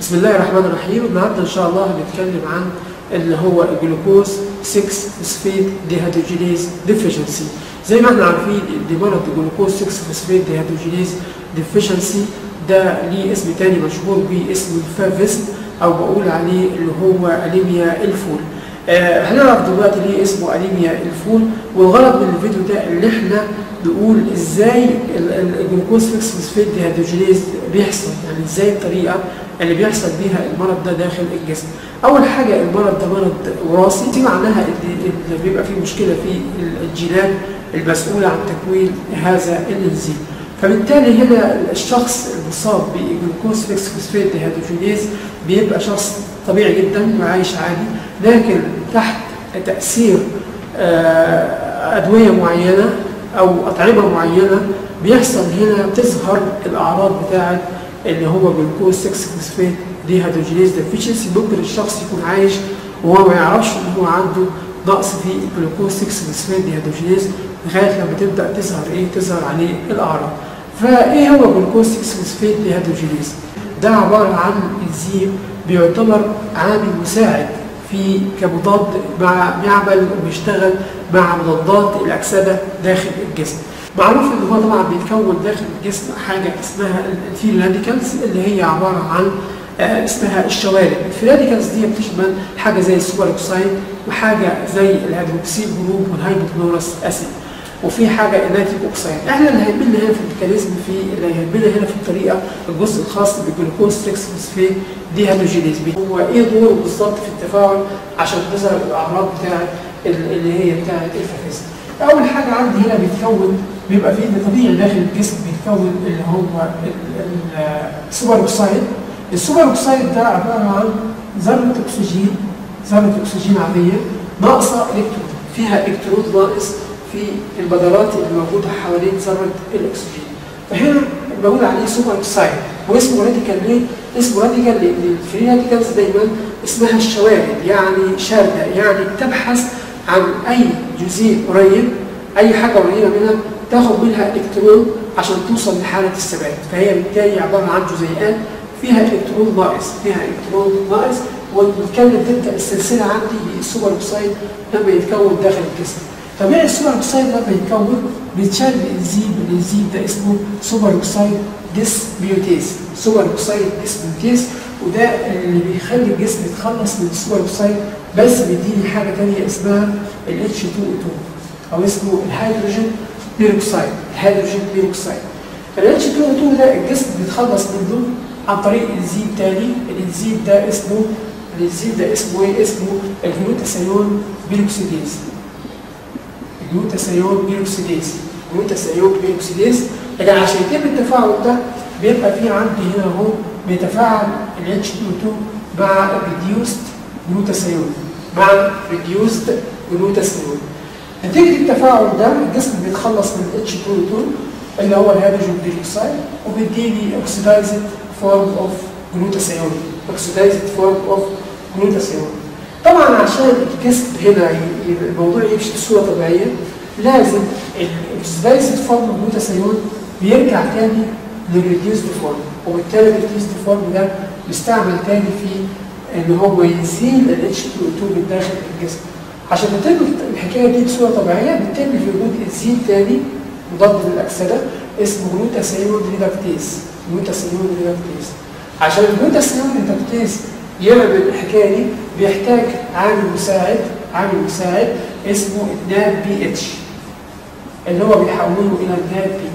بسم الله الرحمن الرحيم النهارده ان شاء الله هنتكلم عن اللي هو الجلوكوز 6 فوسفيت ديهيدروجينيز ديفيشنسي زي ما احنا عارفين ان مرض الجلوكوز 6 فوسفيت ديهيدروجينيز ديفيشنسي ده ليه اسم تاني مشهور بيه اسم الفافيست او بقول عليه اللي هو انيميا الفول آه هنعرف دلوقتي ليه اسمه انيميا الفول والغرض من الفيديو ده اللي احنا نقول ازاي الجلوكوز 6 فوسفيت ديهيدروجينيز بيحصل يعني ازاي الطريقه اللي بيحصل بيها المرض ده داخل الجسم. اول حاجه المرض ده مرض وراثي دي معناها ان بيبقى فيه مشكله في الجينات المسؤوله عن تكوين هذا الانزيم. فبالتالي هنا الشخص المصاب بجلوكوز 6 فوسفيت ديهيدروجينيز بيبقى شخص طبيعي جدا وعايش عادي لكن تحت تاثير ادويه معينه او اطعمه معينه بيحصل هنا تظهر الاعراض بتاعه اللي هو جلوكوز 6 فوسفيت ديهيدروجينيز ديفيشنسي ممكن الشخص يكون عايش وهو ما يعرفش ان هو عنده نقص في الجلوكوز 6 فوسفيت ديهيدروجينيز لغايه لما تبدا تظهر ايه تظهر عليه الاعراض. فايه هو جلوكوز 6 فوسفيت ديهيدروجينيز؟ ده عباره عن انزيم بيعتبر عامل مساعد في كمضاد مع بيعمل وبيشتغل مع مضادات الاكسده داخل الجسم. معروف ان هو طبعا بيتكون داخل الجسم حاجه اسمها الفري راديكالز اللي هي عباره عن آه اسمها الشوارب، الفري راديكالز دي بتشمل حاجه زي السوبر اوكسايد وحاجه زي الهيدروكسيل جروب والهيدروكلورس اسيد. وفي حاجه النيتريك اوكسايد، احنا اللي هيهمنا هنا في الميكانيزم في اللي هيهمنا هنا في الطريقه الجزء الخاص بالجلوكوز 6 فوسفيت ديهيدروجينيز هو ايه دوره بالظبط في التفاعل عشان تظهر الاعراض بتاعه اللي هي بتاعه الفافيزم. اول حاجه عندي هنا بيتكون بيبقى فيه طبيعي داخل الجسم بيتكون اللي هو السوبر اوكسايد السوبر اوكسايد ده عباره عن ذره اكسجين ذره اكسجين عاديه ناقصه الكترون فيها الكترون ناقص في البدرات اللي موجوده حوالين ذره الاكسجين فهنا بقول عليه سوبر اوكسايد واسمه راديكال ليه؟ اسمه راديكال لان الفري راديكالز دايما اسمها الشوارد يعني شارده يعني بتبحث عن اي جزيء قريب اي حاجه قريبه منها تاخد منها الكترون عشان توصل لحاله الثبات فهي بالتالي عباره عن جزيئات فيها الكترون ناقص فيها الكترون ناقص وبنتكلم تبدا السلسله عندي بالسوبر اوكسايد لما يتكون داخل الجسم طبيعي السوبر اوكسايد لما يتكون بيتشال بانزيم الانزيم ده اسمه سوبر اوكسايد ديسبيوتيز سوبر اوكسايد ديسبيوتيز وده اللي بيخلي الجسم يتخلص من السوبر اوكسايد بس بيديني حاجه ثانيه اسمها ال H2O2 او اسمه الهيدروجين بيروكسايد الهيدروجين بيروكسايد ال H2O2 ده الجسم بيتخلص منه عن طريق انزيم تاني الانزيم ده اسمه الانزيم ده اسمه ايه؟ اسمه الجلوتاثيون بيروكسيديز الجلوتاثيون بيروكسيديز الجلوتاثيون بيروكسيديز لكن عشان يتم التفاعل ده بيبقى في عندي هنا اهو بيتفاعل ال H2O2 مع الريديوست جلوتاثيون مع ريديوست جلوتاثيون نتيجة التفاعل ده الجسم بيتخلص من H2O2 اللي هو الهيدروجين بيروكسيد وبيديني اوكسيدايزد فورم اوف جلوتاثيون اوكسيدايزد فورم اوف جلوتاثيون طبعا عشان الجسم هنا الموضوع يمشي بصوره طبيعيه لازم الاوكسيدايزد فورم اوف جلوتاثيون بيرجع تاني للريديوسد فورم وبالتالي الريديوسد فورم ده بيستعمل تاني في ان هو يزيل ال H2O2 من داخل الجسم عشان تتم الحكايه دي بصوره طبيعيه بتتم في وجود انزيم تاني مضاد للاكسده اسمه جلوتاثيون ريدكتيز جلوتاثيون ريدكتيز عشان الجلوتاثيون ريدكتيز يعمل الحكايه دي بيحتاج عامل مساعد عامل مساعد اسمه الناب بي اتش اللي هو بيحوله الى الناب بي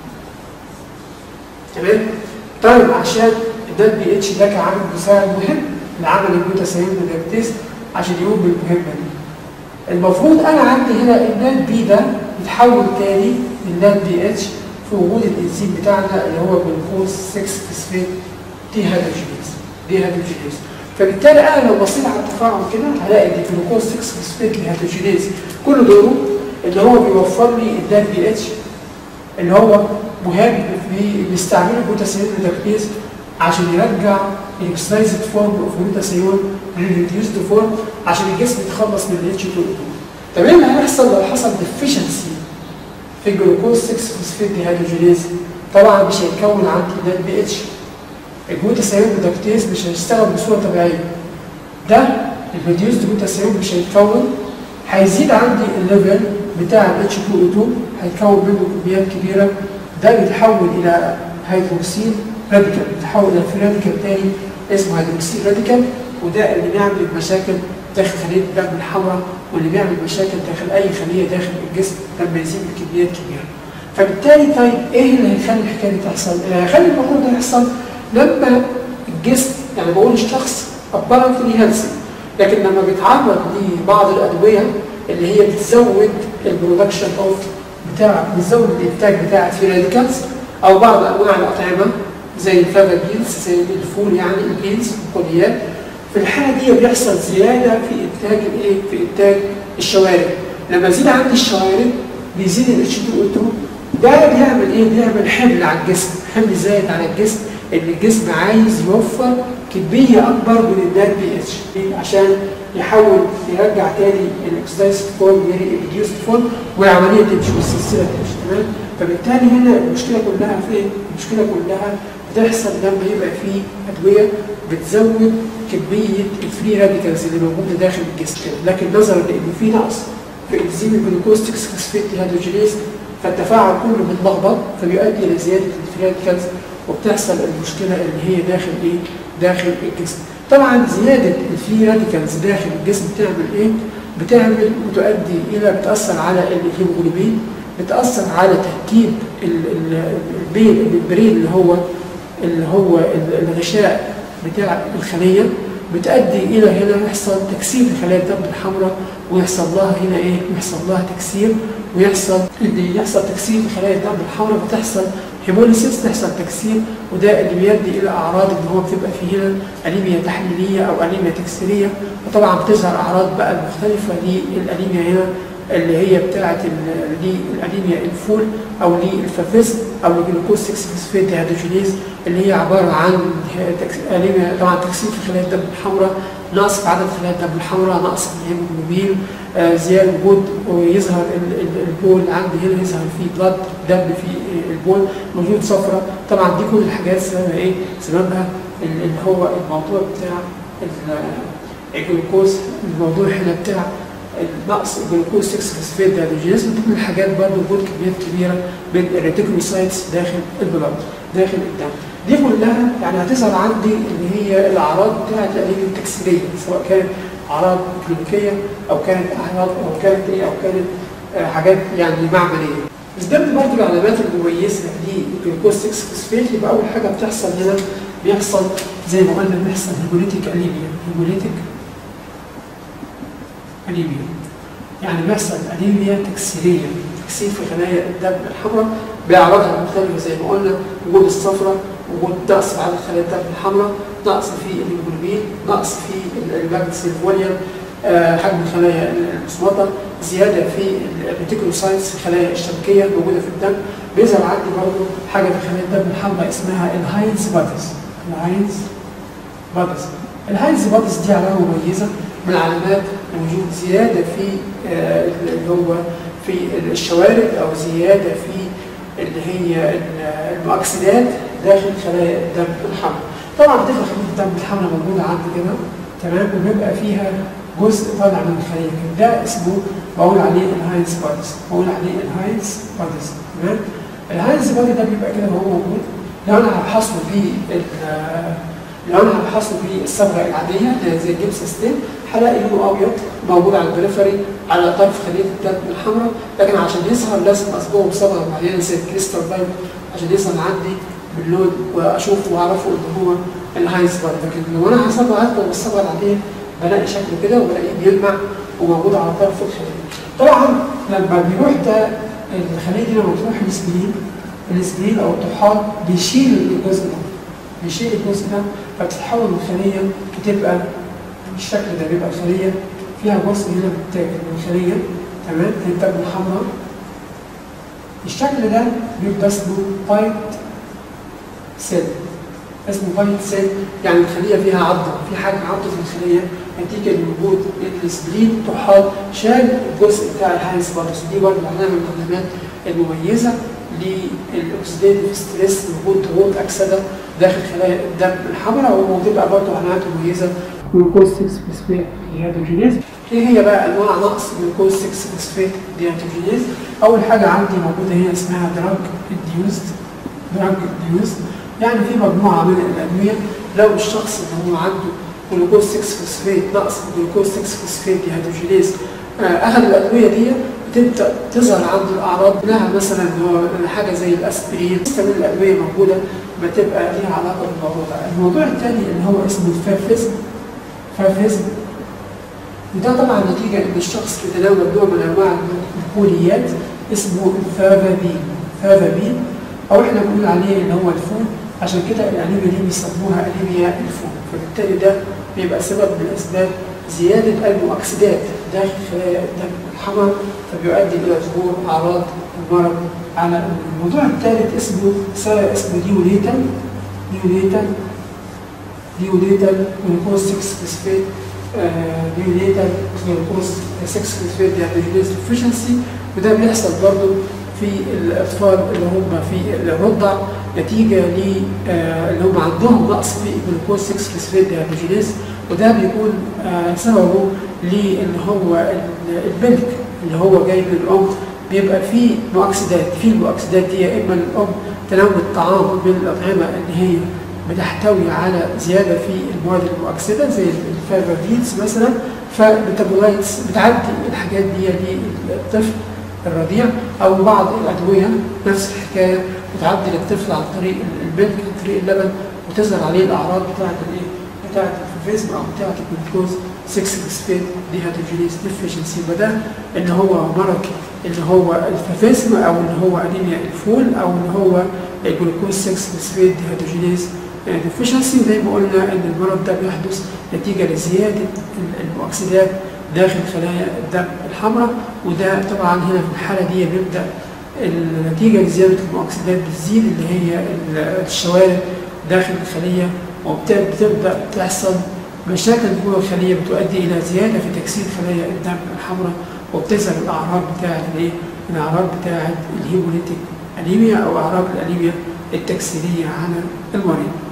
تمام طيب عشان الناب بي اتش ده كعامل مساعد مهم لعمل الجلوتاثيون ريدكتيز عشان يقوم بالمهمه دي المفروض انا عندي هنا النات بي ده يتحول تاني للنات بي اتش في وجود الانزيم بتاعنا اللي هو جلوكوز 6 فوسفيت ديهيدروجينيز ديهيدروجينيز فبالتالي انا لو بصيت على التفاعل كده هلاقي ان الجلوكوز 6 فوسفيت ديهيدروجينيز كل دوره اللي هو بيوفر لي النات بي اتش اللي هو مهم بيستعمله جلوتاثيون ريدكتيز عشان يرجع الاكسلايزد فورم اوف جلوتاثيون للريديوسد فورم عشان الجسم يتخلص من ال H2O2 طب ايه اللي هيحصل لو حصل ديفيشنسي في الجلوكوز 6 فوسفيت ديهيدروجينيز طبعا مش هيتكون عندي نات بي اتش الجلوتاثيون ريدكتيز مش هيشتغل بصوره طبيعيه ده الريديوسد جلوتاثيون مش هيتكون هيزيد عندي الليفل بتاع ال H2O2 هيتكون منه كميات كبيره ده بيتحول الى هيدروكسيل راديكال بيتحول الى في راديكال تاني اسمه هيدروكسيل راديكال وده اللي بيعمل مشاكل داخل خليه الدم الحمراء واللي بيعمل مشاكل داخل اي خليه داخل الجسم لما يزيد بكميات كبيره. فبالتالي طيب ايه اللي هيخلي الحكايه دي تحصل؟ اللي هيخلي الموضوع ده يحصل لما الجسم يعني بقول الشخص apparently healthy لكن لما بيتعرض لبعض الادويه اللي هي بتزود البرودكشن اوف بتاع بتزود الانتاج بتاع الفري راديكالز او بعض انواع الاطعمه زي الفافا بينز زي الفول يعني البينز البقوليات في الحاله دي بيحصل زياده في انتاج الايه؟ في انتاج الشوارب لما يزيد عندي الشوارب بيزيد ال H2O2 ده بيعمل ايه؟ بيعمل حمل على الجسم، حمل زايد على الجسم ان الجسم عايز يوفر كميه اكبر من النات بي اتش عشان يحول يرجع تاني الاكسدايز فورم للريديوست فورم والعمليه تمشي والسلسله تمشي تمام فبالتالي هنا المشكله كلها في ايه؟ المشكله كلها بتحصل لما يبقى في ادويه بتزود كميه الفري راديكالز اللي موجوده داخل الجسم لكن نظرا لان في نقص في انزيم الجلوكوز 6 فوسفيت ديهيدروجينيز فالتفاعل كله متلخبط فبيؤدي الى زياده الفري راديكالز وبتحصل المشكله اللي هي داخل ايه؟ داخل الجسم. طبعا زياده الفري راديكالز داخل الجسم بتعمل ايه؟ بتعمل وتؤدي الى بتاثر على الهيموجلوبين بتاثر على تركيب البين البرين اللي هو اللي هو الغشاء بتاع الخليه بتؤدي الى هنا يحصل تكسير لخلايا الدم الحمراء ويحصل لها هنا ايه؟ يحصل لها تكسير ويحصل اللي يحصل تكسير لخلايا الدم الحمراء بتحصل هيموليسيس تحصل تكسير وده اللي بيؤدي الى اعراض ان هو بتبقى في هنا انيميا تحليليه او انيميا تكسيريه وطبعا بتظهر اعراض بقى المختلفه للانيميا هنا اللي هي بتاعه الانيميا الفول او للفافيز او الجلوكوز 6 فوسفيت ديهيدروجينيز اللي هي عباره عن انيميا طبعا تكسير في خلايا الدم الحمراء نقص في عدد خلايا الدم الحمراء نقص في الهيموجلوبين آه زياده وجود ويظهر البول عندي هنا يظهر فيه بلاد دم في البول موجود صفرة طبعا دي كل الحاجات سببها ايه؟ سببها اللي هو الموضوع بتاع الجلوكوز الموضوع هنا بتاع نقص الجلوكوز 6 فوسفيت ديهيدروجينيز من ضمن الحاجات برضه وجود كميات كبيره من الريتيكولوسايتس داخل البلد داخل الدم دي كلها يعني هتظهر عندي اللي هي الاعراض بتاعت الانيميا التكسيريه سواء كانت اعراض كلينيكيه او كانت اعراض او كانت ايه او كانت آه حاجات يعني معمليه. بس ده برضه العلامات المميزه للجلوكوز 6 فوسفيت يبقى اول حاجه بتحصل هنا بيحصل زي ما قلنا بيحصل هيموليتيك انيميا هيموليتيك انيميا يعني بيحصل انيميا تكسيريه تكسير في خلايا الدم الحمراء باعراضها المختلفه زي ما قلنا وجود الصفرة وجود نقص في عدد خلايا الدم الحمراء نقص في الهيموجلوبين نقص في الماجنسيل فوليوم آه حجم الخلايا المصمطه زياده في الريتيكولوسايتس الخلايا الشبكيه الموجوده في الدم بيظهر عندي برضه حاجه في خلايا الدم الحمراء اسمها الهاينز بادز الهاينز بادز الهاينز بادز دي علامه مميزه من علامات وجود زياده في آه اللي هو في الشوارب او زياده في اللي هي المؤكسدات داخل خلايا الدم الحمراء. طبعا بتبقى خليه الدم الحمراء موجوده عندي كده تمام وبيبقى فيها جزء طالع من الخليه كده ده اسمه بقول عليه الهاينز بادز بقول عليه الهاينز بادز تمام الهاينز بادز ده بيبقى كده وهو موجود لو انا هبحثه ب لو انا هبحثه بالصبغه العاديه زي الجبس ستين هلاقي لونه ابيض موجود على البريفري على طرف خليه الدم الحمراء لكن عشان يظهر لازم اصبغه بصبغه معينه زي الكريستال بايب عشان يظهر عندي باللون واشوفه واعرفه ان هو الهاينز بادز لكن لو انا هصبغ هصبغ بالصبغه العاديه بلاقي شكله كده وبلاقيه بيلمع وموجود على طرف الخليه. طبعا لما بيروح ده الخليه دي لما بتروح السبلين السبلين او الطحال بيشيل الجزء ده بيشيل الجزء ده فبتتحول الخليه بتبقى بالشكل ده بيبقى الخليه فيها جزء هنا بتاكل من الخليه تمام هي الدم الحمراء الشكل ده بيبقى اسمه بايت سيل اسمه بايت سيل يعني الخليه فيها عضه في حاجه عضه في الخليه نتيجه لوجود السبلين طحال شال الجزء بتاع الهاينس بارس دي برضه علامه من العلامات المميزه للاكسيديتيف ستريس وجود ضغوط اكسده داخل خلايا الدم الحمراء وبتبقى برضه علامات مميزه جلوكوز 6 فوسفات ديهيدروجينيز ايه هي بقى انواع نقص جلوكوز 6 فوسفات ديهيدروجينيز اول حاجه عندي موجوده هي اسمها دراج انديوزد دراج انديوزد يعني في مجموعه من الادويه لو الشخص اللي هو عنده جلوكوز 6 فوسفات نقص جلوكوز 6 فوسفات ديهيدروجينيز اخذ الادويه دي بتبدا تظهر عنده الاعراض منها مثلا هو حاجه زي الاسبرين من الادويه موجوده بتبقى ليها علاقه بالموضوع ده. الموضوع الثاني اللي هو اسمه الفافيزم فافيزم وده طبعا نتيجه ان الشخص بيتناول نوع من انواع البوليات اسمه الفافابين فافابين او احنا بنقول عليه اللي هو الفول عشان كده الانيميا دي بيسموها انيميا الفول فبالتالي ده بيبقى سبب من اسباب زياده المؤكسدات داخل خلايا الدم الحمراء فبيؤدي الى ظهور اعراض المرض على الموضوع الثالث اسمه اسمه ديوليتال ديوليتال ديوليتال جلوكوز 6 فوسفات ديوليتال جلوكوز 6 فوسفات ديابيتيز ديفيشنسي وده بيحصل برضه في الاطفال اللي هم في الرضع نتيجه ل اللي هم عندهم نقص في جلوكوز 6 فوسفات ديابيتيز وده بيكون آه سببه لان هو الملك اللي هو جاي من الام بيبقى فيه مؤكسدات في المؤكسدات دي يا اما الام تناول الطعام من الاطعمه اللي هي بتحتوي على زياده في المواد المؤكسده زي الفافافينز مثلا فالميتابولايتس بتعدي الحاجات دي للطفل الرضيع او بعض الادويه نفس الحكايه بتعدي للطفل عن طريق الملك عن طريق اللبن وتظهر عليه الاعراض بتاعه الايه؟ بتاعه الفافيزم او بتاعه الجلوكوز 6 فوسفات ديهيدروجينيز ديفيشنسي وده اللي هو مرض اللي هو الفافيزم او اللي هو انيميا الفول او اللي هو الجلوكوز 6 فوسفات ديهيدروجينيز ديفيشنسي زي ما قلنا ان المرض ده بيحدث نتيجه لزياده المؤكسدات داخل خلايا الدم الحمراء وده طبعا هنا في الحاله دي بيبدا النتيجه لزياده المؤكسدات بتزيد اللي هي الشوارد داخل الخليه وبتبدا تحصل مشاكل جوه الخليه بتؤدي الى زياده في تكسير خلايا الدم الحمراء وبتظهر الاعراض بتاعه الايه؟ الاعراض بتاعه الهيموليتيك انيميا او اعراض الانيميا التكسيريه على المريض.